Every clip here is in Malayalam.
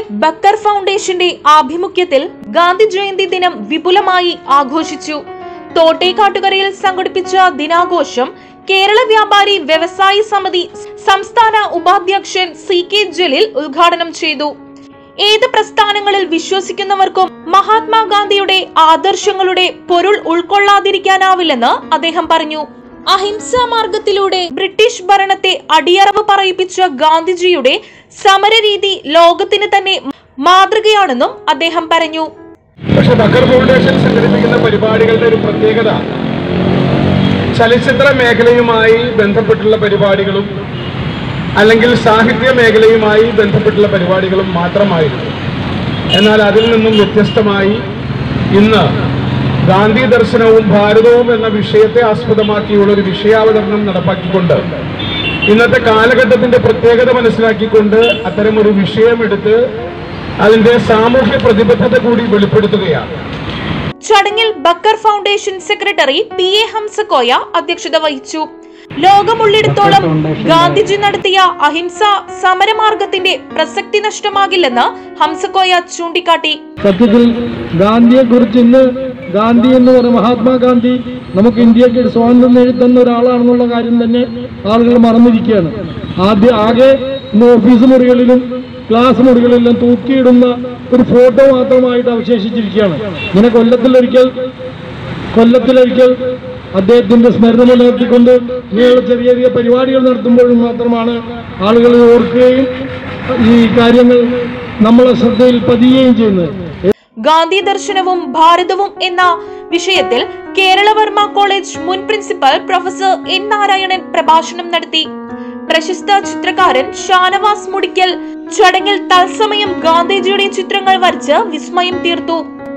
ബക്കർ ഫൗണ്ടേഷന്റെ ആഭിമുഖ്യത്തിൽ ഗാന്ധി ജയന്തി ദിനം വിപുലമായി ആഘോഷിച്ചു തോട്ടേക്കാട്ടുകരയിൽ സംഘടിപ്പിച്ച ദിനാഘോഷം കേരള വ്യാപാരി വ്യവസായി സമിതി സംസ്ഥാന ഉപാധ്യക്ഷൻ സി കെ ജലീൽ ഉദ്ഘാടനം ചെയ്തു ഏത് പ്രസ്ഥാനങ്ങളിൽ വിശ്വസിക്കുന്നവർക്കും മഹാത്മാഗാന്ധിയുടെ ആദർശങ്ങളുടെ പൊരുൾ ഉൾക്കൊള്ളാതിരിക്കാനാവില്ലെന്ന് അദ്ദേഹം പറഞ്ഞു അഹിംസാ മാർഗത്തിലൂടെ ബ്രിട്ടീഷ് ഭരണത്തെ അടിയറവ് പറയിപ്പിച്ച ഗാന്ധിജിയുടെ സമരരീതി ലോകത്തിന് തന്നെ മാതൃകയാണെന്നും അദ്ദേഹം പറഞ്ഞു പക്ഷെ ബക്കർ ഫൗണ്ടേഷൻ സംഘടിപ്പിക്കുന്ന പരിപാടികളുടെ ഒരു പ്രത്യേകത ചലച്ചിത്ര മേഖലയുമായി ബന്ധപ്പെട്ടുള്ള പരിപാടികളും അല്ലെങ്കിൽ സാഹിത്യ മേഖലയുമായി ബന്ധപ്പെട്ടുള്ള പരിപാടികളും മാത്രമായിരുന്നു എന്നാൽ അതിൽ നിന്നും വ്യത്യസ്തമായി ഇന്ന് ഗാന്ധി ദർശനവും ഭാരതവും എന്ന വിഷയത്തെ ആസ്പദമാക്കിയുള്ള ഒരു വിഷയാവതരണം നടപ്പാക്കിക്കൊണ്ട് ഇന്നത്തെ കാലഘട്ടത്തിന്റെ പ്രത്യേകത മനസ്സിലാക്കിക്കൊണ്ട് അത്തരമൊരു വിഷയമെടുത്ത് അതിന്റെ സാമൂഹ്യ പ്രതിബദ്ധത കൂടി വെളിപ്പെടുത്തുകയാണ് ചടങ്ങിൽ Bakkar foundation secretary P A Hamsakoya അധ്യക്ഷത വഹിച്ചു ലോകമുള്ളിടത്തോളം ഗാന്ധിജി നടത്തിയ അഹിംസ സമരമാർഗത്തിന്റെ പ്രസക്തി നഷ്ടമാകില്ലെന്ന് ഹംസക്കോയ ചൂണ്ടിക്കാട്ടി സത്യത്തിൽ ഗാന്ധിയെ കുറിച്ച് ഇന്ന് ഗാന്ധി എന്ന് പറയുന്ന മഹാത്മാഗാന്ധി നമുക്ക് ഇന്ത്യക്ക് സ്വാതന്ത്ര്യം നേടിത്തന്ന ഒരാളാണെന്നുള്ള കാര്യം തന്നെ ആളുകൾ മറന്നിരിക്കുകയാണ് ആദ്യ ആകെ ഇന്ന് ഓഫീസ് മുറികളിലും ക്ലാസ് മുറികളിലും തൂക്കിയിടുന്ന ഒരു ഫോട്ടോ മാത്രമായിട്ട് അവശേഷിച്ചിരിക്കുകയാണ് ഇങ്ങനെ കൊല്ലത്തിലൊരിക്കൽ കൊല്ലത്തിലൊരിക്കൽ അദ്ദേഹത്തിന്റെ സ്മരണ നിലനിർത്തിക്കൊണ്ട് ഇങ്ങനെയുള്ള ചെറിയ ചെറിയ പരിപാടികൾ നടത്തുമ്പോഴും മാത്രമാണ് ആളുകൾ ഓർക്കുകയും ഈ കാര്യങ്ങൾ നമ്മളെ ശ്രദ്ധയിൽ പതിയുകയും ചെയ്യുന്നത് ഗാന്ധി ദർശനവും ഭാരതവും എന്ന വിഷയത്തിൽ കേരളവർമ്മ കോളേജ് മുൻ പ്രിൻസിപ്പൽ പ്രൊഫസർ എൻ നാരായണൻ പ്രഭാഷണം നടത്തി പ്രശസ്ത ചിത്രകാരൻ ഷാനവാസ് മുടിക്കൽ ചടങ്ങിൽ തത്സമയം ഗാന്ധിജിയുടെ ചിത്രങ്ങൾ വരച്ച് വിസ്മയം തീർത്തു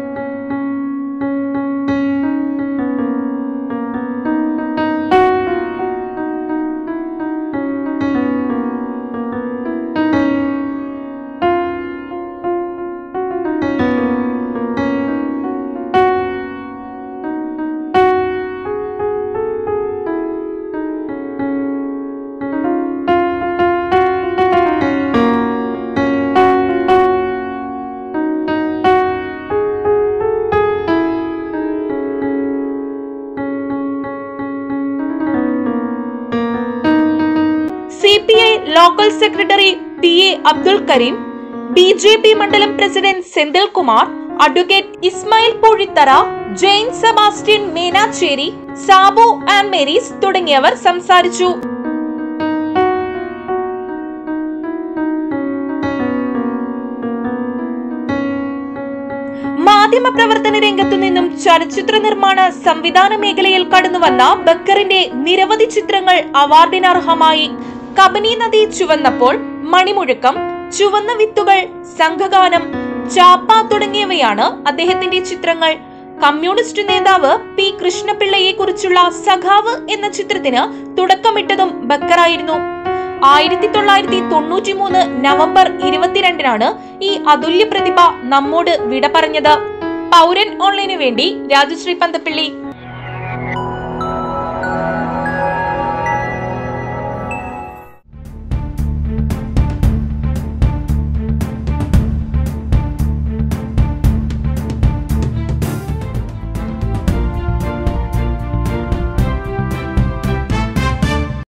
C P I local secretary P A Abdul Kareem B J P മണ്ഡലം president Senthil Kumar advocate Ismail Poozhithara Jain Sebastian Menacherry Sabu and Marys തുടങ്ങിയവർ സംസാരിച്ചു മാധ്യമപ്രവർത്തന രംഗത്തു നിന്നും ചലച്ചിത്ര നിർമ്മാണ സംവിധാന മേഖലയിൽ കടന്നുവന്ന ബക്കറിന്റെ നിരവധി ചിത്രങ്ങൾ അവാർഡിനർഹമായി കബനി നദി ചുവന്നപ്പോൾ മണിമുഴക്കം ചുവന്ന വിത്തുകൾ സംഘഗാനം ചാപ്പ തുടങ്ങിയവയാണ് അദ്ദേഹത്തിന്റെ ചിത്രങ്ങൾ കമ്മ്യൂണിസ്റ്റ് നേതാവ് പി കൃഷ്ണപിള്ളയെ കുറിച്ചുള്ള സഖാവ് എന്ന ചിത്രത്തിന് തുടക്കമിട്ടതും ബക്കറായിരുന്നു ആയിരത്തി തൊള്ളായിരത്തി തൊണ്ണൂറ്റി മൂന്ന് നവംബർ ഇരുപത്തിരണ്ടിനാണ് ഈ അതുല്യ പ്രതിഭ നമ്മോട് വിട പറഞ്ഞത് പൗരൻ ഓൺലൈനു വേണ്ടി രാജശ്രീ പന്തപ്പിള്ളി